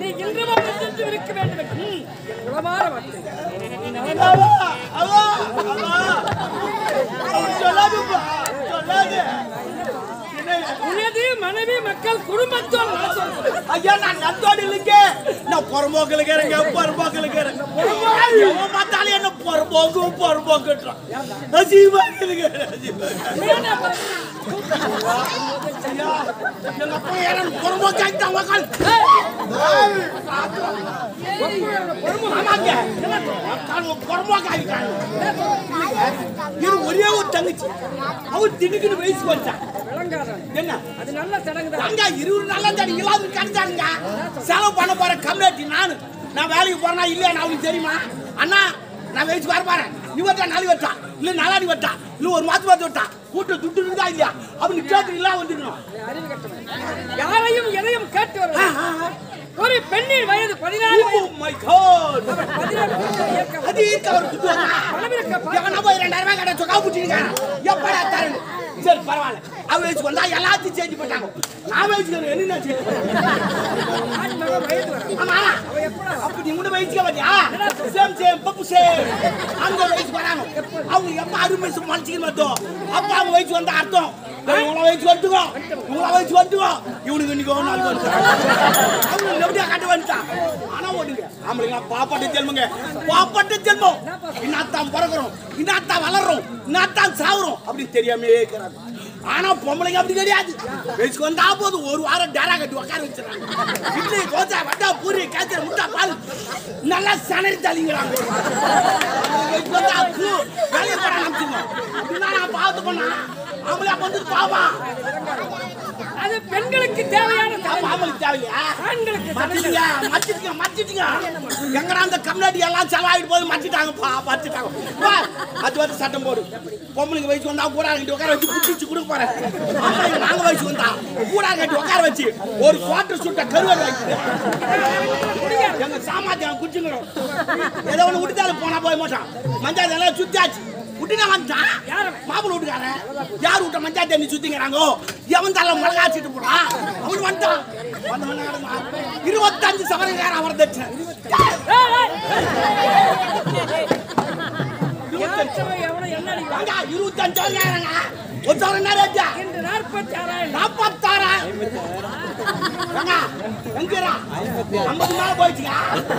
நீ இன்று மாதம் சென்று இருக்க வேண்டும் என்று என் உளமாற வார்த்தை நீ நலமா அவா, அவா, அவா. அவன் சொல்லாதுப்பா, சொல்லாது. என்ன? உனது மனைவி மக்கள் குடும்பத்தோடு நான் சொல்றேன் ஐயா நான் நத்தோடு இல்லைங்க நான் புறம்போக்கில் இருக்கிறேங்க புறம்போக்கில் இருக்கிறேன் எவன் பார்த்தாலும் என்ன புறம்போக்கு புறம்போக்குன்றான் அஜீவா இருக்கிறேன் அஜீவா ஐயா எங்க அப்பா யாரும் புறம்போக்காக்கிட்டான் மக்கள் ஆமாங்க புறம்போக்காக்கிட்டாங்க இது ஒரே ஒரு தங்கச்சி அவர் திடுக்குன்னு வயசு வச்சான் விளங்காதான் என்ன அது நல்ல சடங்கு தான் அங்க இருபது நாளா தடி இல்லாத கிடைச்சாருங்க செலவு பண்ண போற கம்யூனிட்டி நானு நான் வேலைக்கு போறேனா இல்லையா நான் அவனுக்கு தெரியுமா அண்ணா நான் வயசு வர போறேன் நீ வட்டா நாளைக்கு வட்டா இல்ல நாளாடி வட்டா இல்ல ஒரு மாசம் பார்த்து வட்டா கூட்டு துட்டு இருந்தா இல்லையா அவனுக்கு கேட்டு இல்ல வந்துடணும் அறிவு கட்டவன் யாரையும் எதையும் கேட்டு வருவான் ஒரு பெண்ணின் வயது பதினாறு Oh வயது my God. பதினாறு வயது ஏற்க அது இருக்க அவர் குத்துவாங்க. பணம் இருக்க எவனா போய் ரெண்டாயிரம் ரூபாய் கடை சொக்கா பிடிச்சிருக்காங்க எப்படா தரேன் சரி பரவாயில்ல அவன் வயசுக்கு வந்தா எல்லாத்தையும் சேஞ்ச் பண்ணிட்டாங்க நான் வயசுக்கு என்ன சேஞ்ச் ஆண் மகன் வயது வரும் ஆமா அப்ப நீ கூட வயசுக்கு வந்தியா சேம் சேம் பப்பு சேம் அந்த வயசுக்கு வராங்க அவங்க எப்ப அறுபது வயசு மனுஷங்க மட்டும் அப்ப அவங்க வயசு வந்த அர்த்தம் இவங்கள வயசு வந்துக்கோ இவங்கள வயசு வந்துக்கோ இவனுக்கு இன்னைக்கு ஒரு நாள் வந்து அவங்க எப்படியா கட்டு வந்துட்டான் ஆனா ஓடுங்க ஆம்பளைங்க பாப்பாட்டு ஜென்மங்க பாப்பாட்டு ஜென்மம் இன்னாத்தான் பிறகுறோம் இன்னாத்தான் வளர்றோம் இன்னாத்தான் சாகுறோம் அப்படின்னு தெரியாமே இருக்கிறாங்க ஆனா பொம்பளைங்க அப்படி கிடையாது வயசுக்கு வந்தா போதும் ஒரு வாரம் டேரா கட்டி உட்கார வச்சிடறாங்க இட்லி தோசை வட்டா பூரி காய்ச்சற முட்டை பால் நல்லா சனரி தள்ளிங்கிறாங்க வயசுக்கு வந்தா கூ, வேலையை போட ஆரம்பிச்சுங்க அப்படின்னா நான் பார்த்து பண்ணா அவங்களே அப்ப வந்து பாவா அது பெண்களுக்கு தேவையான அப்ப சடங்கு. அவங்களுக்கு தேவையா ஆண்களுக்கு சடங்கு. மச்சிட்டீங்க மச்சிட்டீங்க மச்சிட்டீங்க எங்கடா அந்த கம்யூனிட்டி எல்லாம் செலவாயிட்டு போது மச்சிட்டாங்கப்பா மச்சிட்டாங்க வா, அது வந்து சட்டம் போடு பொம்பளைங்க வயசு வந்தா கூட கட்டி உட்கார வச்சு புடிச்சு கொடுக்க போறேன் ஆம்பளைங்க நாங்க வயசு வந்தா கூட கட்டி உட்கார வச்சு ஒரு குவார்டர் சுட்ட கருவாடு வைக்குது எங்க சாமாத்தியம் குச்சுங்கிறோம் ஏதோ ஒண்ணு விட்டுத்தாலும் போனா போய் மாட்டான் மஞ்சாயத்து எல்லாம் சுத்தியாச்சு விட்டுனா வந்துட்டான் மாப்பிள்ள வீட்டுக்காரன் யார் விட்ட மஞ்சாயத்தை நீ சுத்திங்கிறாங்கோ எவன் தள்ள மிளகா சீட்டு போடுறான் அவன் வந்துட்டான் வந்தவன நடமா. இருபத்தஞ்சு சவரங்கார அவர் தச்சு யாச்சவன் எவனோ என்ன அடிக்கிறான்? இருபத்தஞ்சு சவரங்காரங்க ஒரு சவரம் என்ன ரேட்டா இன்று நாற்பத்தி ஆறாயிரம் நாற்பத்தாறாயிரம் ஏங்க, எங்கடா? ஐம்பது மேல போயிடுச்சுங்க.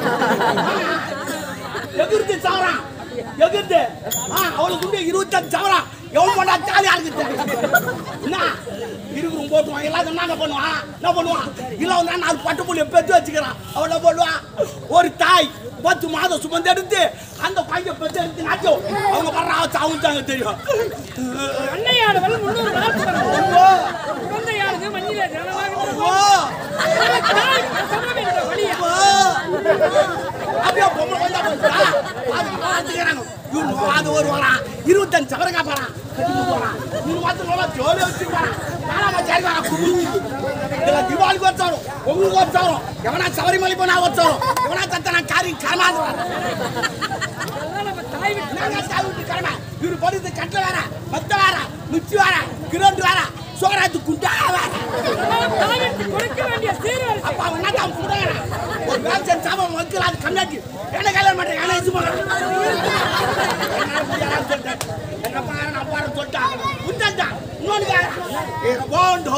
எகிருது சவரம். எகிருது. ஆ, அவளுக்கு உண்டு இருபத்தஞ்சு சவரம். எவ்வளவு போட்டா ஜாலியா இருக்குது. என்ன? இருக்கிறவன் போட்டுவான். எல்லாரும் என்னங்க பண்ணுவான்? என்ன பண்ணுவான்? இல்ல வந்து நாலு பட்டு புள்ளிய பெத்து வச்சுக்கிறான். அவன் என்ன பண்ணுவான்? ஒரு தாய் பத்து மாதம் சுமந்து எடுத்து அந்த பையன் பெத்து எடுத்து நாட்டும் அவங்க வர்ற சாவுச்சாங்க தெரியும் அன்னையானவள் முன்னூறு நாள் பிறந்தவள். ஓ, குழந்தையானது மண்ணிலே ஜனமாக ஓ. தாய் பிரசவம் என்ற வழியா அப்படியே பொம்பளை வந்தா போச்சுடா. அது பார்த்துக்கிறாங்க. இவனு அது ஒரு வரான். இருபத்தஞ்சு சவரங்கா போறான். கட்டிட்டு போறான். இவனு பார்த்து நல்லா ஜோலியா வச்சுக்கிறான். நாலாம சரி வரான். குடுமி. இதெல்லாம் தீபாவளிக்கு ஒரு சவரம். பொங்கலுக்கு ஒரு சவரம். எவனா சபரிமலை போனா ஒரு சவரம். எவனா தத்தனா காரி கரமாந்துறான். எல்லாம் நம்ம தாய் விட்டு நாங்க சாவி விட்டு கடமை. இவரு படுத்து கட்டை வேற, மத்த வேற, மிச்சி வேற, கிரௌண்ட் வேற, சோறாத்து குண்டா வேற. எல்லாம் தாய் விட்டு கொடுக்க வேண்டிய சீர்வரிசை அப்ப அவன் என்ன தான் புடுங்கறான். ஒரு வேலை சாபம் வைக்கல அது கண்ணாடி என்ன கல்யாணம் பண்றேன் என்ன இது பண்றேன் என்னால முடியாதுன்னு சொல்லிட்டேன். எங்க அப்பா நான் அப்பா சொல்லிட்டான் உண்டான் இன்னொன்னு கேக்குறான். எங்க போண்டோ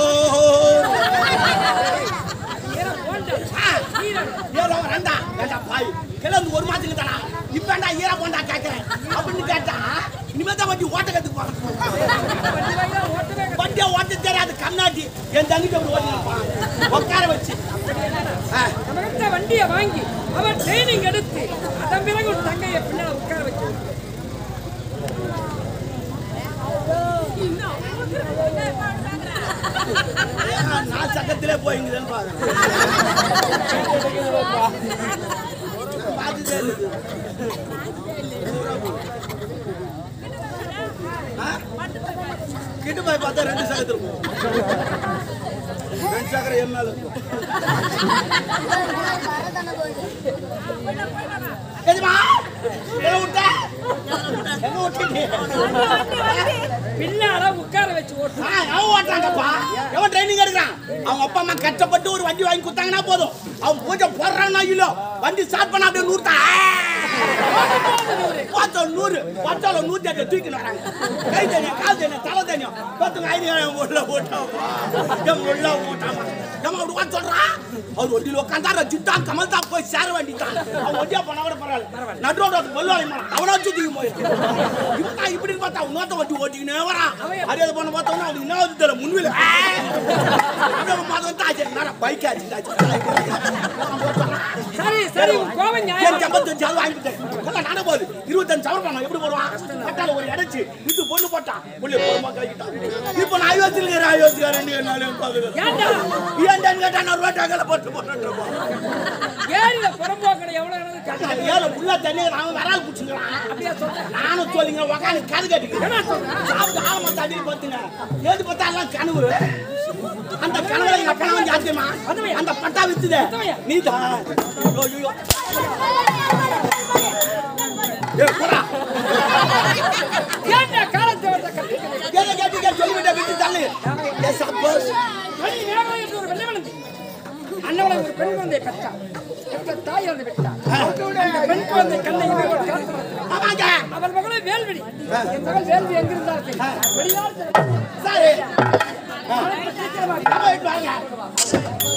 ஏற போண்டா சீரகம் ஏதோ ரெண்டா ஏண்டா பாய் கிளம்பு ஒரு மாசத்துக்கு தானா இப்ப ஈரா போண்டா கேட்கறேன் அப்படின்னு கேட்டா இனிமே தான் வண்டி ஓட்ட கத்துக்கு போறேன் வண்டி வாங்கினா ஓட்டவே வண்டியை ஓட்ட தெரியாது கண்ணாடி என் தங்கிட்ட ஓட்டி உட்கார வச்சு ஆ. நம்மகிட்ட வண்டியை வாங்கி அவன் ட்ரைனிங் எடுத்து அதன் பிறகு ஒரு தங்கையை பின்னால உட்கார வச்சு நான் சட்டத்திலே போயிங்குதுன்னு பாக்குறேன் பார்த்துட்டே இருக்குது. ஆ? கிட்ட போய் பார்த்தா ரெண்டு சகத்து இருக்கும் ரெண்டு சக்கரை என் மேல இருக்கும் எதுமா எதை விட்ட எங்க ஓட்டிட்டு பின்னால உட்கார வச்சு ஓட்டு ஆ, அவன் ஓட்டுறாங்கப்பா எவன் ட்ரைனிங் எடுக்கிறான் அவங்க அப்பா அம்மா கஷ்டப்பட்டு ஒரு வண்டி வாங்கி கொடுத்தாங்கன்னா போதும் அவன் பூஜை போடுறான்னா இல்லோ வண்டி ஸ்டார்ட் பண்ண அப்படியே நூறுத்தா பார்த்தோம் நூறு பத்தால நூத்தி எட்டு தூக்கிட்டு வராங்க கை தனியம் கால் தனியம் தலை தனியம் பத்துங்க ஐநூறு உள்ள ஓட்டாமா என் உள்ள ஓட்டாமா நம்ம அப்படி வா சொல்றான் அவர் வண்டியில் உட்காந்தாரு ஜிட்டா கமல் தான் போய் சேர வேண்டிட்டான் அவன் வண்டியா போனா கூட பரவாயில்ல நடுவோட வெள்ளாளி மாறான் அவனா சுத்திக்கு போயிருக்கான் இவன் இப்படி பார்த்தா இன்னொருத்த வண்டி ஓட்டிக்கினே வரான் அதே பண்ண பார்த்தோம்னா அவனுக்கு என்ன வந்து தெரியல முன்வில அப்படியே பார்த்தா தாச்சு நான் பைக் ஆச்சு சரி சரி உன் கோபம் என் நியாயம் ஐம்பத்தஞ்சு அது வாங்கிட்டேன் எல்லாம் நானே போகுது இருபத்தஞ்சு சவரம் பண்ண எப்படி போடுவான் பட்டால ஒரு இடைச்சு இது பொண்ணு போட்டான் புள்ளி போடுமா கழிக்கிட்டான் இப்போ நான் அயோத்தியில் இருக்கிற அயோத்தியா ரெண்டு நாளையும் பாக்குறேன் ஏன்டா ஏன்டான்னு கேட்டா நான் ரோட்டாக்கல போட்டு போட்டு ஏரியில புறம்போக்கடை எவ்வளவு எனக்கு கேட்டா ஏழு புள்ள தண்ணி அவன் வரால் பிடிச்சிக்கிறான் அப்படியே சொல்றேன் நானும் சொல்லிங்க உக்காந்து கது கட்டிக்கிறேன் என்ன சொல்றேன் சாப்பிட்டு ஆழமா தண்ணி பார்த்துங்க ஏது பார்த்தா எல்லாம் கனவு அந்த கனவுல எங்க அப்பா வந்து யாத்தியமா அந்த பட்டா வித்துதே நீ தான் ஏ போடா ஏன்டா காலத்தை வந்து கட்டிக்கிறேன் கேட்க கேட்டு கேட்டு சொல்லிவிட்ட விட்டு தள்ளு ஏ சப்போஸ் மணி நேரம் என்று ஒரு வெள்ளை விழுந்து அண்ணவளை ஒரு பெண் குழந்தை பெற்றார் பெற்ற தாய் இறந்து விட்டார் அந்த பெண் குழந்தை கண்ணை இமை ஒரு காத்து ஆமாங்க அவள் மகளை வேல்விழி என் மகள் வேல்வி எங்கிருந்தால் வெளியால் சரி சீக்கிரமாக நம்ம போயிட்டு வாங்க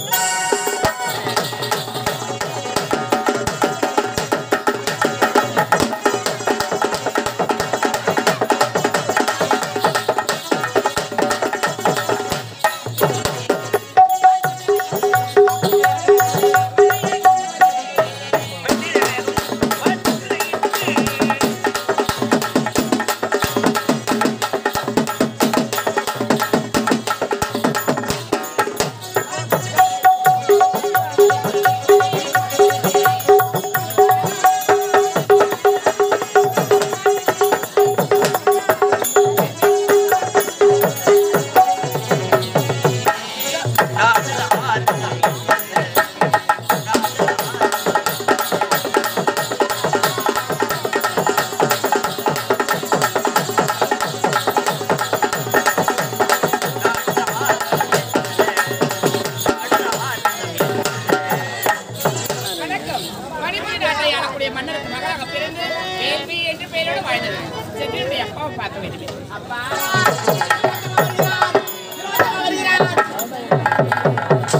வணக்கம் மணிமணி நாட்டை ஆளக்கூடிய மன்னருக்கு மகளாக பிறந்து வேள்வி என்று பெயரோடு வாழ்ந்தது சென்று என்னுடைய அப்பாவை பார்க்க வேண்டும் அப்பா வருகிறார்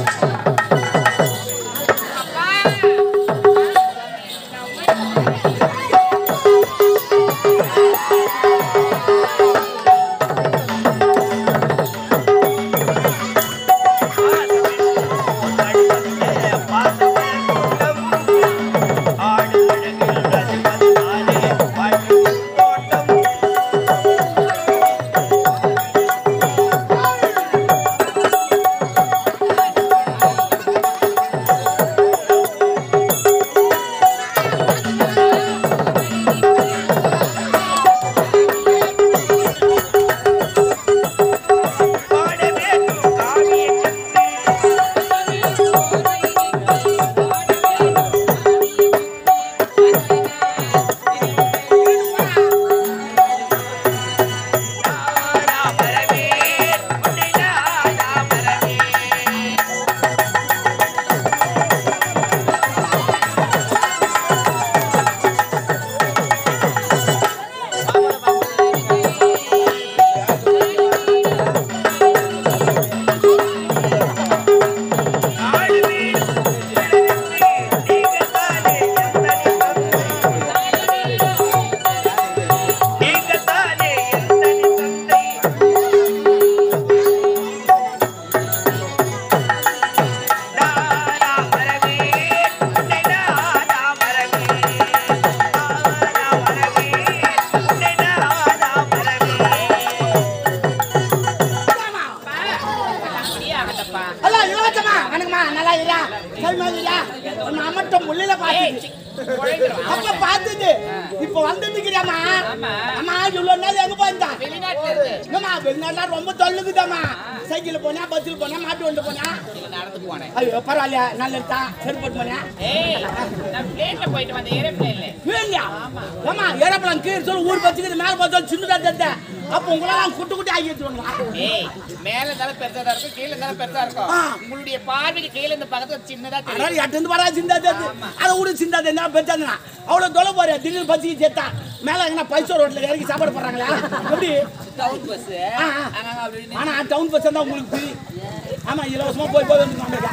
வந்தப்பா ஹலோ இளவட்டமா வணக்கம்மா நல்லா இல்லையா சரிமா இல்லையா உன் அம்மட்ட முள்ளில ஏய் பாத்து சி, குழைந்துருவா. அப்ப பார்த்தது இப்ப வந்துட்டுக்கிறியாமா ஆமா. அம்மா இவ்வளவு நாள் எங்க போயிருந்தா வெளிநாட்டுல இருக்கு என்னம்மா வெளிநாட்டுல ரொம்ப தொல்லுக்குதாம்மா சைக்கிள் போனா பஸ்ஸில் போனா மாட்டு வண்டு போனா இல்ல, நடந்து போனேன் ஐயோ பரவாயில்ல நல்லதா சரி போட்டு போனேன் ஏய் நான் பிளேன்ல போயிட்டு வந்தேன் ஏரோப்ளேன்ல இல்லையா ஆமா ஏரோப்ளான் கீழே சொல்லி ஊர் பச்சுக்குது மேல பார்த்தா சின்னதா தெரிஞ்ச அப்ப உங்களெல்லாம் குட்டு குட்டி ஆகி வச்சுருவாங்களா ஏய் மேல இருந்தாலும் பெருசா தான் இருக்கும் கீழ இருந்தாலும் பெருசா இருக்கும் ஆ. உங்களுடைய பார்வைக்கு கீழ இந்த பக்கத்துல சின்னதா தெரியும் அதாவது எட்டு வரா சிந்தா தெரிஞ்சு அதை விட சிந்தா தெரிஞ்சா பெருசாதுனா அவ்வளவு தொலை போற திடீர்னு பஸ்ஸுக்கு சேர்த்தா மேல எங்கன்னா பைசா ரோட்ல இறங்கி சாப்பாடு போடுறாங்களா எப்படி டவுன் பஸ் ஆ, ஆ. அங்க அப்படின்னு ஆனா டவுன் பஸ் தான் உங்களுக்கு free. ஆமா இலவசமா போய் போய் வந்துருவாங்க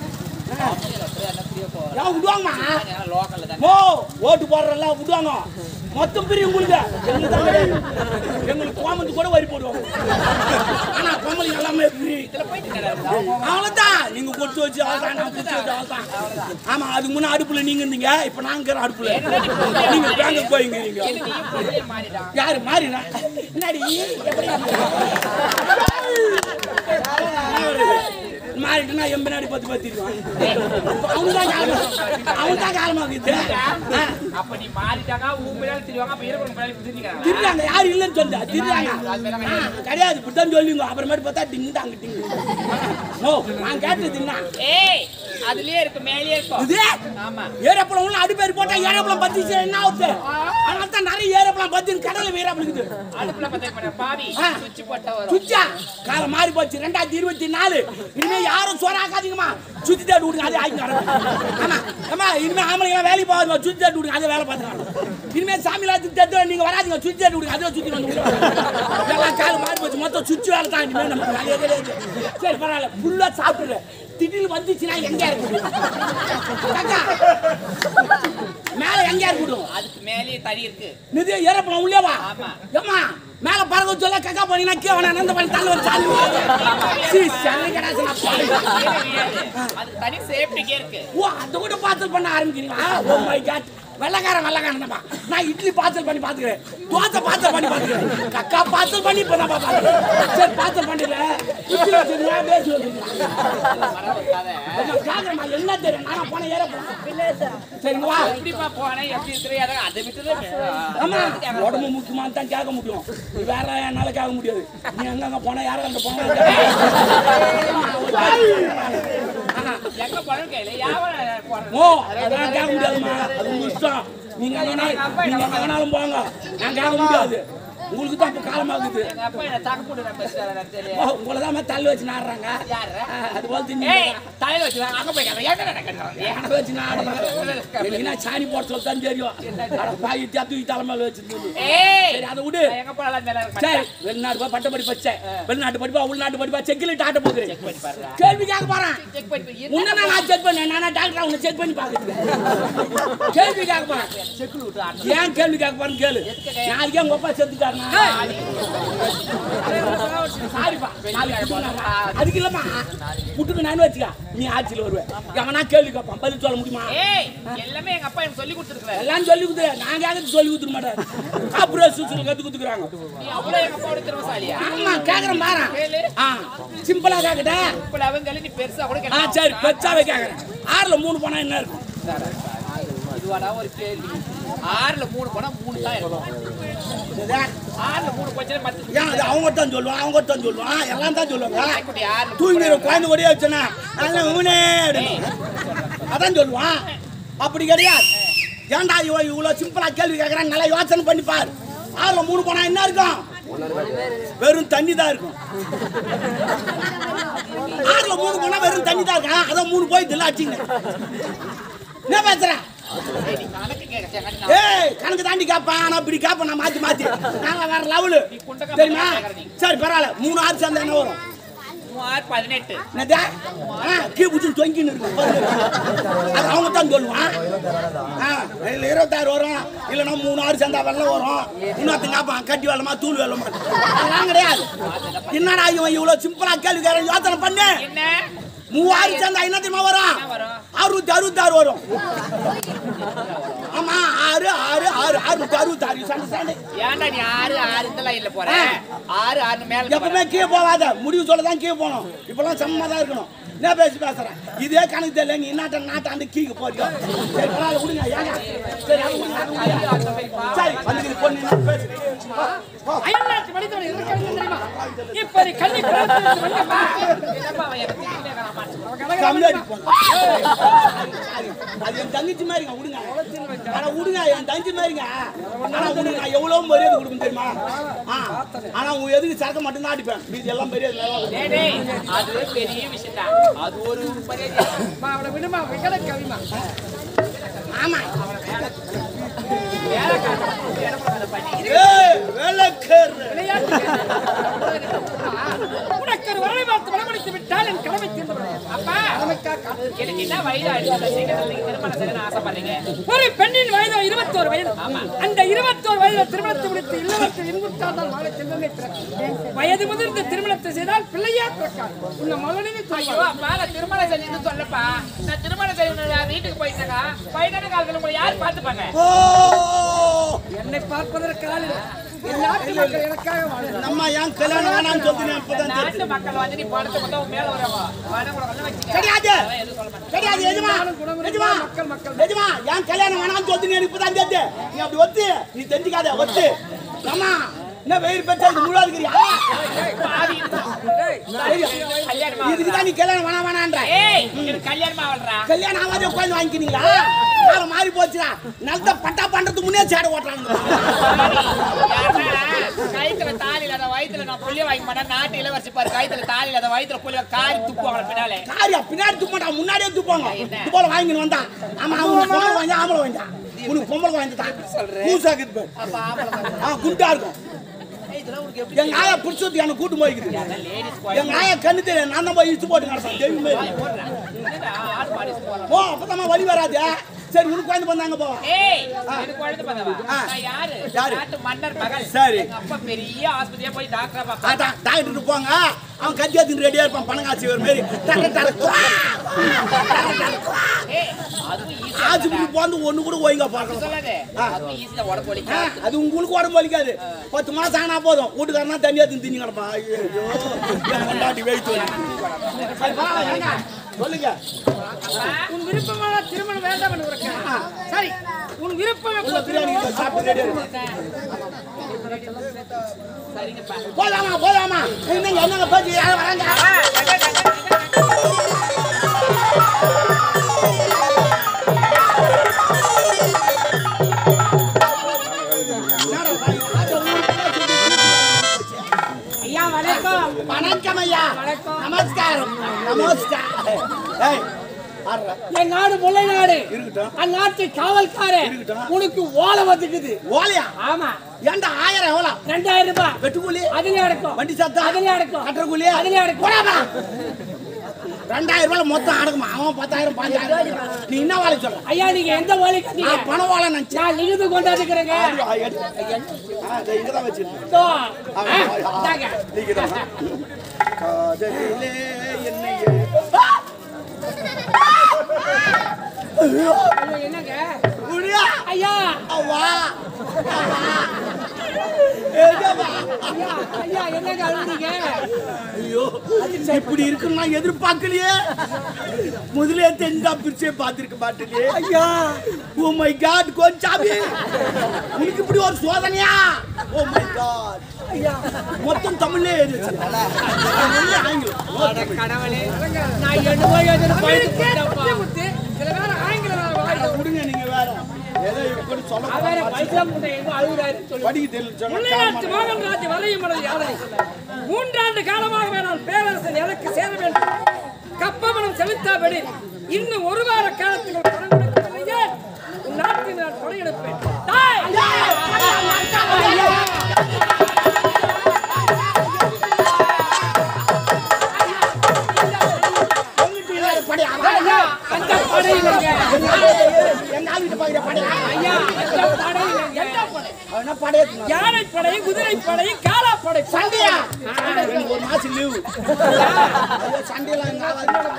ஏன் விடுவாங்கம்மா லோக்கல்ல தான் ஓ ஓட்டு போடுறல விடுவாங்க மொத்தம் பிரி உங்களுக்கு எங்களுக்கு தான் கிடையாது. எங்களுக்கு கோமந்து கூட வரி போடுவாங்க ஆனா கோமலுக்கு எல்லாமே ஃப்ரீ இதுல போயிட்டு கிடக்கு அவ்வளவுதான் நீங்க கொட்டு வச்சு அவ்வளவுதான் நான் கொட்டு வச்சு அவ்வளவுதான் ஆமா அதுக்கு முன்ன அடுப்புல நீங்க இருந்தீங்க இப்ப நாங்க இருக்கிற அடுப்புல நீங்க பேங்க் போய்ங்கிறீங்க நீயும் புள்ளைய மாறிட்டான் யாரு மாறினா என்னடி எப்படி மாறிட்டுனா என் பின்னாடி பத்து பத்திடுவான் அவன் தான் காலமா அவன் தான் காலமாக்குது அப்ப நீ மாறிட்டாங்க உன் பின்னாடி திருவாங்க அப்ப இருக்கிற பின்னாடி திரும்பிக்கிறாங்க திருடாங்க யாரும் இல்லைன்னு சொல்ல திருடாங்க ஆ, கிடையாது இப்படித்தான் சொல்லுங்க அப்புறமேட்டு பார்த்தா டிங்கு தாங்க டிங்கு ஓ நான் கேட்டது என்ன ஏய் அதுலயே இருக்கு மேலயே இருக்கும் இது ஆமா ஏரோப்ளம் உள்ள அடிப்பேர் போட்டா ஏரோப்ளம் பத்திச்சு என்ன ஆகுது அதனால தான் நிறைய ஏரோப்ளம் பத்தி கடல்ல வீராப்ளுக்குது அடுப்புல பத்த மாட்டேன் பாவி ஆ. சுவிட்ச் போட்டா வரும் சுச்சா காலம் மாறி போச்சு ரெண்டாயிரத்தி இருபத்தி நாலு இனிமே யாரும் சோறாக்காதீங்கம்மா சுத்தி தேடி விடுங்க அதே ஆக்கி ஆமா ஆமா இனிமே ஆம்பளைங்க வேலைக்கு போகாதுமா சுத்தி தேடி விடுங்க அதே வேலை பார்த்துக்கலாம் இனிமே சாமி லாத்துக்கு தேடி நீங்க வராதீங்க சுத்தி தேடி விடுங்க அதே சுத்தி வந்து விடுங்க. எல்லாம் காலம் மாறி போச்சு மொத்தம் சுத்தி வேலை தான் இனிமே நமக்கு வேலையே கிடையாது சரி பரவாயில்ல ஃபுல்லா சாப்பிடுற திடீர்னு வந்துச்சுன்னா எங்க இருக்குது அக்கா, மேல எங்க இருக்கட்டும் அதுக்கு மேலயே தறி இருக்கு நிதி ஏறப்படம் உள்ளே வா ஆமா. ஏம்மா மேல பறக்க சொல்ல கக்கா பண்ணீங்கன்னா கீழே வேணா நந்த பண்ணி தள்ள வச்சு சாமி சீ சரி கடாசனா கீழே விழாது. அதுக்கு தனி சேஃப்டிக்கே இருக்கு ஓ அத கூட பார்சல் பண்ண ஆரம்பிக்கிறீங்களா ஓ மை காட் வெள்ளக்காரன் வெள்ளக்காரன் தான்ப்பா நான் இட்லி பார்சல் பண்ணி பாத்துக்கிறேன் தோசை பார்சல் பண்ணி பாத்துக்கிறேன் கக்கா பார்சல் பண்ணி இப்ப நான் பாத்துக்கிறேன் சரி பார்சல் பண்ணல இட்லி வச்சிருந்தா பேசி வந்துருக்கலாம் மரம் வைக்காத. கேக்குறேன் என்ன தெரியும் நான் போன ஏறப்போம் சரிங்க வா எப்படிப்பா போனேன் எப்படி இருக்கிற அதை அதை விட்டு ஆமா உடம்பு முக்கியமானு தான் கேட்க முடியும் நீ வேற என்னால கேட்க முடியாது நீ எங்க போனா யாரும் அங்க போனா எங்க போனோம் கையில யாவரம் போறேன் ஓ அதெல்லாம் கேட்க முடியாதுமா அது உங்க இஷ்டம் நீங்க எங்க வேணாலும் நீங்க எங்க வேணாலும் போங்க நான் கேட்க முடியாது உங்களுக்கு தான் இப்ப காலமாகுது எங்க அப்பா என்ன தக்க போட்டு நம்ம தெரியல ஓ, உங்களை தான் தள்ளி வச்சு நாடுறாங்க யாரு? அது போல ஏய் தின்னு தலையில வச்சு அங்க போய் கேட்கறேன். என்ன நடக்குது? யானை வச்சு நாடுறாங்க எனக்கு நான் சாணி போட சொல்ல தான் தெரியும் அட பாய் தூக்கி தலைமையில வச்சிருந்து ஏய் சரி அதை விடு நான் எங்க போனாலும் மேல இருக்க சரி மாட்டேன். வெளிநாடு போய் பட்ட படிப்பு வச்சேன் வெளிநாட்டு படிப்பா உள்நாட்டு படிப்பா செக்கில் டாட்ட போகிறேன் பண்ணி பாருடா. கேள்வி கேட்க போறேன் செக் பண்ணி பாரு. உன்ன நான் செக் பண்ணேன் நானா டாக்டர் உன்னை செக் பண்ணி பாக்குறேன் கேள்வி கேட்க போறேன் செக்குல விட்டு ஆடணும். ஏன் கேள்வி கேட்க போறேன்னு கேளு நாளைக்கே உங்க அப்பா செத்துட்டாருனா சாரிப்பா நாளைக்கு புட்டுக்குனாரா? அதுக்கு இல்லம்மா புட்டுக்கு நான் வச்சுக்க நீ ஆட்சியில் வருவேன் எவனா கேள்வி கேட்பான் பதில் சொல்ல முடியுமா ஏய் எல்லாமே எங்க அப்பா எனக்கு சொல்லி கொடுத்துருக்காரு எல்லாம் சொல்லி கொடுத்து நான் கேட்கறது சொல்லி கொடுத்துட மாட்டேன் அப்புறம் சுசுல கத்து கொடுத்துக்கிறாங்க நீ அவ்வளவு எங்க அப்பாவோட திறமசாலியா ஆமா கேக்குறேன் பாரு கேளு ஆ சிம்பிளா கேக்கட்டா இப்ப அவங்க நீ பெருசா கூட ஆ கேட்கலாம் சரி பெச்சாவே கேக்குறேன் ஆறுல மூணு போனா என்ன இருக்கும் இதுவாடா ஒரு கேள்வி ஆறுல மூணு போனா மூணு தான் இருக்கும் இதுதா. ஆறுல மூணு போச்சுன்னா பத்து ஏன் அது அவங்க தான் சொல்லுவான் அவங்க தான் சொல்லுவான் எல்லாம் தான் சொல்லுவாங்க நாய்க்குட்டி ஆறுல தூங்கிற குழந்தை ஒரே வச்சனா அதெல்லாம் இவனே அப்படின்னு. அதான் சொல்லுவான் அப்படி கிடையாது ஏன்டா இவன் இவ்வளோ சிம்பிளா கேள்வி கேட்கறான் நல்லா யோசனை பண்ணி பார் ஆறுல மூணு போனா என்ன இருக்கும் வெறும் தண்ணி தான் இருக்கும் ஆறுல மூணு போனா வெறும் தண்ணி தான் இருக்கும் அதான் மூணு போய் தில்ல அடிச்சிங்க என்ன பேசுற ஏய், நீ கணக்கு கேட்க ஏய் கணக்கு தாண்டி கேட்பான் ஆனா இப்படி கேட்பேன் நான் மாத்தி மாத்தி நாங்க வேற லெவலு தெரியுமா சரி பரவாயில்ல மூணு ஆறு சேர்ந்தா என்ன வரும் மூவாறு பதினெட்டு என்னதா? ஆ, கீ பிடிச்சி தொங்கின்னு இருக்கும். அது அவங்க தான் சொல்லுவான் ஆ, இல்ல இருபத்தாறு வரும் இல்லைன்னா மூணு ஆறு சேர்ந்தா வெள்ளம் வரும் இன்னொருத்தன் கேட்பான் கட்டி வெள்ளமா தூள் வெள்ளமா அதெல்லாம் கிடையாது என்னடா இவன் இவ்வளவு சிம்பிளா கேள்வி கேட்க யோசனை பண்ணு என்ன மூவாயிரம் சேர்ந்தா என்ன தெரியுமா வரும் என்ன வரும்? அறுபத்தி அறுபத்தாறு வரும் ஆமா ஆமா ஆறு ஆறு ஆறு அறுபத்தி அறுபத்தாறு சண்டை சண்டை ஏன்டா நீ ஆறு ஆறு இந்த லைன்ல போற ஆறு ஆறு மேல எப்பவுமே கீழே போகாத முடிவு சொல்ல தான் கீழே போகணும் இப்பெல்லாம் செம்ம தான் இருக்கணும் என்ன பேசி பேசுறேன் இதே கணக்கு தெரியல நீ நாட்ட நாட்டாண்டு கீழே போறியோ சரி பரவாயில்ல விடுங்க ஏங்க சரி அது விடுங்க, அது விடுங்க. சரி வந்து பொண்ணு என்ன பேசு போ, போ. அயல்நாட்டு மனிதன் இருக்கிறது தெரியுமா இப்படி கல்வி பிறந்தது வந்தமா கம்மியா அடிப்போம். அது என் தங்கச்சி மாதிரிங்க விடுங்க ஆனா விடுங்க என் தங்கச்சி மாதிரிங்க ஆனா விடுங்க நான் எவ்வளவு மரியாதை கொடுக்கும் தெரியுமா ஆ, ஆனா உன் எதுக்கு சரக்கு மட்டும் தான் அடிப்பேன் மீதி எல்லாம் மரியாதை நல்லா கொடுப்பேன். டேய், டேய், அது பெரிய விஷயம் தான் அது ஒரு மரியாதை அவளை விடுமா விகல கவிமா ஆமா வேலை காரணம் இடப்படாத பண்ணி ஏய் வேலைக்காரர் விளையாட்டு உனக்கு ஒரு வரலை பார்த்து வளமளித்து விட்டால் என் கடமை தீர்ந்து விடும். அப்பா கடமைக்காக காத்து. எனக்கு என்ன வயது ஆயிடுச்சு சீக்கிரத்துல நீங்க திருமணம் செய்யணும்னு ஆசைப்படுறீங்க ஒரு பெண்ணின் வயது இருபத்தோரு வயது அந்த இருபத்தோரு வயதுல திருமணத்தை முடித்து இல்லறத்தில் இன்புற்றால் தான் வாழ செல்வமே பிறக்கும் வயது முதிர்ந்து திருமணத்தை செய்தால் பிள்ளையா பிறக்காது உன்னை மகளினே ஐயோ அப்பா நான் திருமணம் செஞ்சு சொல்லப்பா நான் திருமணம் செய்யணும் நான் வீட்டுக்கு போயிட்டேங்க வயதான காலத்துல உங்களை யார் பார்த்துப்பாங்க ஓ என்னை பார்ப்பதற்கு ஆள் இல்லை. என் நாட்டு மக்கள் எனக்காக வாழ்கிறார் நம்ம ஏன் கல்யாணம் வேணாம்னு சொல்றீங்க இப்பதான் தெரியுது. நாட்டு மக்கள் வந்து நீ படத்தை பார்த்தா உன் மேல வரவா வட கூட வந்து வச்சுக்க கிடையாது அதெல்லாம் எதுவும் சொல்ல மாட்டேன் கிடையாது எஜமா குணமுள்ள எஜமா மக்கள், மக்கள். எஜமா ஏன் கல்யாணம் வேணாம்னு சொல்றீங்க எனக்கு இப்பதான் தெரியுது நீ அப்படி ஒத்து நீ தெரிஞ்சுக்காத ஒத்து அம்மா என்ன வெயில் பெற்றா இது முழு இருக்கிறியா பாவி இருந்தான். கல்யாணமா இதுக்கு தான் நீ கல்யாணம் வேணாம் வேணான்ற ஏய் எனக்கு கல்யாணமா ஆவல்றா கல்யாணம் ஆகாத உட்காந்து வாங்கிக்கிறீங்களா காலம் மாறி போச்சுடா நல்ல பட்டா பண்றதுக்கு முன்னே சேட ஓட்டுறாங்க கைத்துல தாலி இல்லாத வயித்துல நான் புள்ளிய வாங்கி மாட்டேன் நாட்டு இளவரசி பாரு கைத்துல தாலி இல்லாத வயித்துல புள்ளிய காரி துப்புவாங்க பின்னாலே காரியா பின்னாடி துப்பாட்டா முன்னாடியே துப்பாங்க இது போல வாங்கின்னு வந்தா ஆமா உனக்கு பொம்பளை வாங்கி ஆம்பளை வாங்கி உனக்கு பொம்பளை வாங்கிட்டான் பூசாக்குது பாரு. ஆ குண்டா இருக்கும் எங்க ஆயா புடிச்சது எனக்கு கூட்டு போய்க்குது லேடிஸ் எங்க ஆயா கண்ணு தெரியும் நான் தான் போய் இழுத்து போட்டு நடப்பேன் தெய்வம் மாதிரி ஆடு பாடி போறான் ஓ அப்பதான் வழி வராது சரி உனக்கு குழந்தை வந்தாங்க போ ஏய் எனக்கு குழந்தை பார்த்தவா ஆ. நான் யாரு யாரு? நாட்டு மன்னர் மகள் சரி. எங்க அப்பா பெரிய ஆஸ்பத்திரியா போய் டாக்டரா பாப்பா அதான் டாக்டர் போங்க அவன் கத்தி எடுத்துட்டு ரெடியா இருப்பான் பணம் காட்சி ஒரு மாதிரி டக்கு டக்கு குவா. ஏய் அதுவும் ஈஸி ஆஸ்பத்திரி போந்து ஒண்ணு கூட ஒழுங்கா பார்க்கலாம் சொல்லாதே அதுவும் ஈஸியா உடம்பு ஆ, வலிக்கும் அது உங்களுக்கு உடம்பு வலிக்காது பத்து மாசம் ஆனா போதும் வீட்டுக்காரனா தண்ணியா தின்னு தின்னு கிடப்பான் ஐயோ என் கொண்டாட்டி வெயிட் சரி பரவாயில்ல, ஏங்க? சொல்லுங்க உன் விருப்பமான திருமணம் வேண்டாம் என்று உரைக்கிறேன். சரி உன் விருப்பம் உள்ள எப்போ பிரியாணி திருமணமோ, இருக்கு, சாப்பிட்டு ரெடியா இருக்கு சரிங்கப்பா போலாமா போலாமா என்னங்க என்னங்க பேச்சு யாரும் வராங்க ஐயா வணக்கம் வணக்கம் ஐயா நமஸ்காரம் நமஸ்காரம் ஏய் ஆடுறா. என் நாடு முல்லை நாடு இருக்கட்டும் அந்நாட்டு காவல்காரன் இருக்கட்டும். உனக்கு ஓலை வந்துக்குது ஓலையா ஆமா ஏன்டா ஆயிரம் எவ்வளோ ரெண்டாயிரம் ரூபாய் வெட்டுக்கூலி அதுலயே அடக்கும் வண்டி சத்தம் அதுலயே அடக்கும் கட்டுற கூலி அதுலயே அடக்கும் போடாமா ரெண்டாயிரம் ரூபாய் மொத்தம் அடக்குமா அவன் பத்தாயிரம் பாஞ்சாயிரம் நீ என்ன வேலை சொல்ற ஐயா நீங்க எந்த ஓலை கட்டீங்க நான் பணம் ஓலை நினைச்சேன் நான் லிகிது கொண்டாந்துக்கிறேங்க ஆ, எடு. ஆ, இதோ இங்கதான் வச்சிருக்கேன் இதோ. ஆ, ஆ, ஆ, இந்தாங்க. நீங்கதான். காதலிலே என்னையே ஐயோ, என்னங்க முடியா ஐயா அவ்வா அவ்வா. ஏஜமா. ஐயா ஐயா என்னங்க அழுறீங்க ஐயோ இப்படி இருக்குன்னு நான் எதிர்பார்க்கலையே முதலே தெரிஞ்சா பிரிச்சே பார்த்திருக்க மாட்டேனே ஐயா ஓ மை காட் கொஞ்சாமி உனக்கு இப்படி ஒரு சோதனையா ஓ மை காட் ஐயா மொத்தம் தமிழ்லே எழுதி வச்சிருக்காங்க. தமிழ்ல ஆங்கிலம் கடவுளே நான் என்னமோ எதுன்னு போயிட்டு போயிட்டேன்ப்பா. சில பேர் ஆங்கில அட விடுங்க நீங்க வேற ஏதோ இப்படி சொல்ல வேற பைசா முட்டை எங்க அழுகுறாருன்னு சொல்லி படிக்க தெரியல முல்லைநாட்டு சொன்னா மோகன்ராஜ் வரையும் மனது யாதனை மூன்றாண்டு காலமாகவே நான் பேரரசன் எனக்கு சேர வேண்டும் கப்பமனம் செலுத்தாபடி இன்னும் ஒரு வார காலத்துக்கு பணம் கொடுக்கவில்லையே உன் நாட்டில் நான் படையெடுப்பேன் தாய்! படி ஐயா, அந்த படையிலங்க எங்க ஆளுகிட்ட பாக்குற படையா ஐயா எந்த படையிலங்க எந்த படை அவன் என்ன படையா யானை படை குதிரை படை காலா படை சண்டையா எனக்கு ஒரு மாசம் லீவு சண்டையெல்லாம் எங்க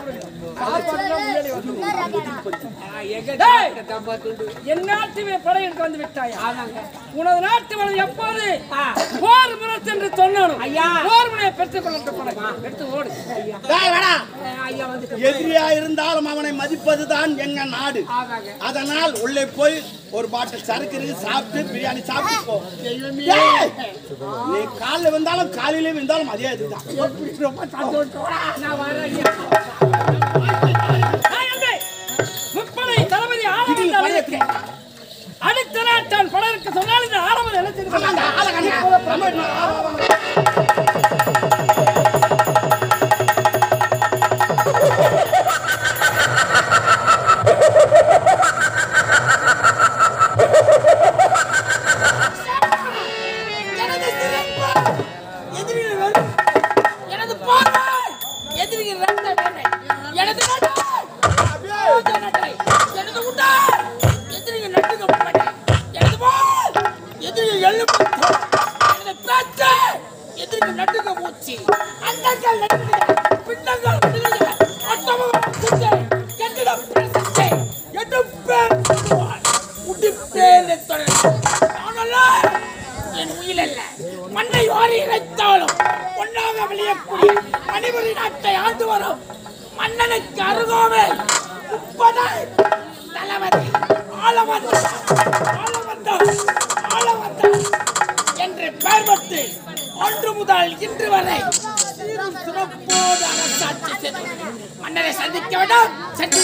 டேய், என் நாட்டு படை எனக்கு வந்து விட்டாயா உனது நாட்டு மலை எப்போது போர் முரசு என்று சொன்னாலும் போர் முனையை பெற்றுக் கொள்ள படை எடுத்து ஓடு டேய் வேடா எதிரியா இருந்தாலும் அவனை மதிப்பதுதான் எங்க நாடு அதனால் உள்ளே போய் ஒரு பாட்டில் சரக்கு இருக்கு சாப்பிட்டு பிரியாணி சாப்பிட்டு போ டேய், நீ காலைல வந்தாலும் காலையில வந்தாலும் அதே இதுதான் ரொம்ப சந்தோஷம் நான் வரேன் ஐயா. நான் எங்கே? முப்படை தளபதி ஆலமன் தலைவருக்கு அடுத்த நாட்டான் படம் இருக்க சொன்னால் இந்த ஆலமன் அந்த ஆளை கண்டா, நம்ம ஆ, ஆ, ஆ. எனது சிறப்பு எதிரிகள் வரும் எனது பார்வை எதிரிகள் ரத்த வேண்டை எனது நடை ரோஜா நடை எனது உடல் எதிரிகள் நட்டுக்க மாட்டை எனது போல் எதிரிகள் எழுப்பு எனது பேச்சு எதிரிகள் நட்டுக்க மூச்சு அண்டங்கள் நட்டுக்க பிண்டங்கள் நட்டுக்க அட்டமும் குஞ்சை கட்டிடம் பிரசத்தை எடுப்பேன் உடிப்பேன் நானெல்லாம் என் உயிர் அல்ல மண்ணை வாரி இறைத்தாலும் பொன்னாக விளையக்கூடிய மணிபுரி நாட்டை ஆண்டு வரும் மன்னனுக்கு அருகாமை முப்பதை தளபதி ஆளவந்த ஆளவந்த ஆளவந்த என்று பெயர் பெற்று ஒன்று முதல் இன்று வரை சீரும் சிறப்போடு அரசாட்சி செய்து மன்னரை சந்திக்க வேண்டும் சென்று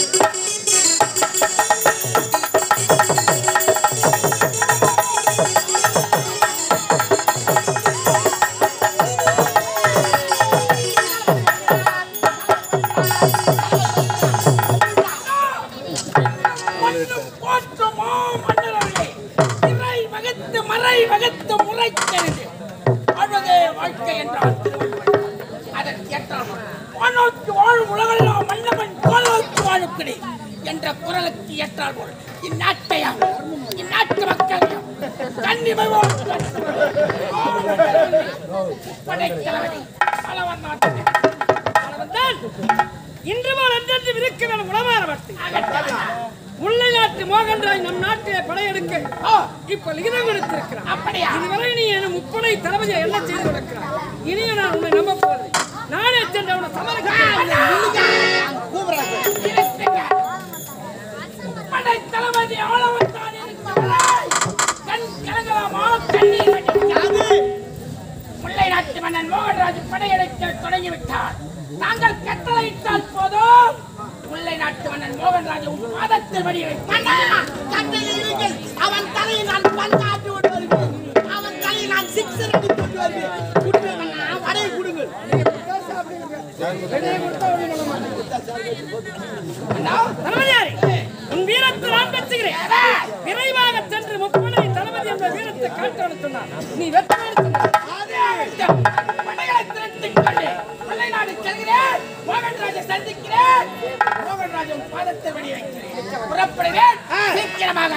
மண்ணும் போற்றுமோ மன்னரவர்களே இறை வகுத்து மறை வகுத்து முறைக்கிறது வாழ்வதே வாழ்க்கை என்றால் திருவள்ளுவர் அதற்கு ஏற்றால் வானோக்கு வாழும் உலகெல்லாம் மன்னவன் கோலோக்கு வாழுக்கிறே என்ற குரலுக்கு ஏற்றால் போல் இந்நாட்டையும் இந்நாட்டு மக்களையும் கண்ணிமைவோடு படைத்தளபதி பலவன் நாட்டு வந்தான் இன்று போல் என்றென்று இருக்க வேணும் உணவாரவர்த்தி முல்லை நாட்டு மோகன்ராய் நம் நாட்டிலே படையெடுக்க இப்ப லிகிதம் எடுத்திருக்கிறார் அப்படியா? இதுவரை நீ என முப்படை தளபதியை என்ன செய்து கொடுக்கிறார் இனியும் நான் உன்னை நம்ப போவதில்லை நானே சென்று அவனை சமரசிக்க படை தளபதி ஆளவந்தான் இருக்கிறவரை கண் கலங்கலாமா கண்ணீர் வடிக்கிறது. முல்லை நாட்டு மன்னன் மோகன்ராஜ் படையெடுக்க தொடங்கிவிட்டார் தாங்கள் கட்டளையிட்டால் போதும் முல்லை நாட்டு மன்னன் மோகன்ராஜ் உன் பாதத்தில் வடி அவன் தலையை நான் பந்தாட்டி விட்டு வருவேன் அவன் தலையை நான் சிக்ஸர் அடித்து விட்டு வருவேன் குடுங்க வடையை கொடுங்க தளபதியாரே உன் வீரத்தை நான் பெற்றுகிறேன் விரைவாக சென்று முப்படை தளபதி என்ற வீரத்தை காட்ட சொன்னார் நீ வெற்றி படைகளை திரட்டிக் கொண்டு முல்லை நாடு செல்கிறேன் மோகன்ராஜை சந்திக்கிறேன் மோகன்ராஜ் உன் பாதத்தில் வடி வைக்கிறேன் புறப்படுகிறேன் சீக்கிரமாக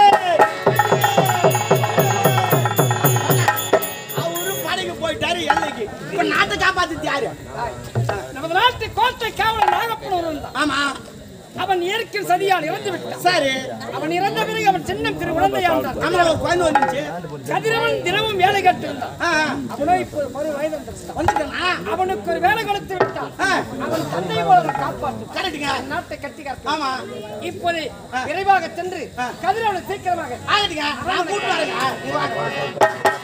அவரு படைக்கு போயிட்டாரு எல்லைக்கு இப்ப நாட்டை காப்பாத்துது யாரு நமது நாட்டு கோட்டை காவலர் நாகப்பன் ஒருவன் தான் ஆமா அவன் இயற்கை சதியால் இறந்து விட்டான் சரி அவன் இறந்த பிறகு அவன் சின்னம் திரு உடந்தையாண்டான் நம்மள ஒரு குழந்தை வந்துச்சு கதிரவன் தினமும் வேலை கட்டு இருந்தான் ஆ, அவனோ இப்போது மறு வயது வந்துட்டான் வந்துட்டேனா அவனுக்கு ஒரு வேலை கொடுத்து விட்டான் ஆ. அவன் தந்தை போல காப்பாற்று கரெக்டுங்க நாட்டை கட்டி காத்து ஆமா இப்போது விரைவாக சென்று கதிரவனை சீக்கிரமாக ஆகட்டுங்க நான் கூட்டு வரேங்க நீ வாங்க.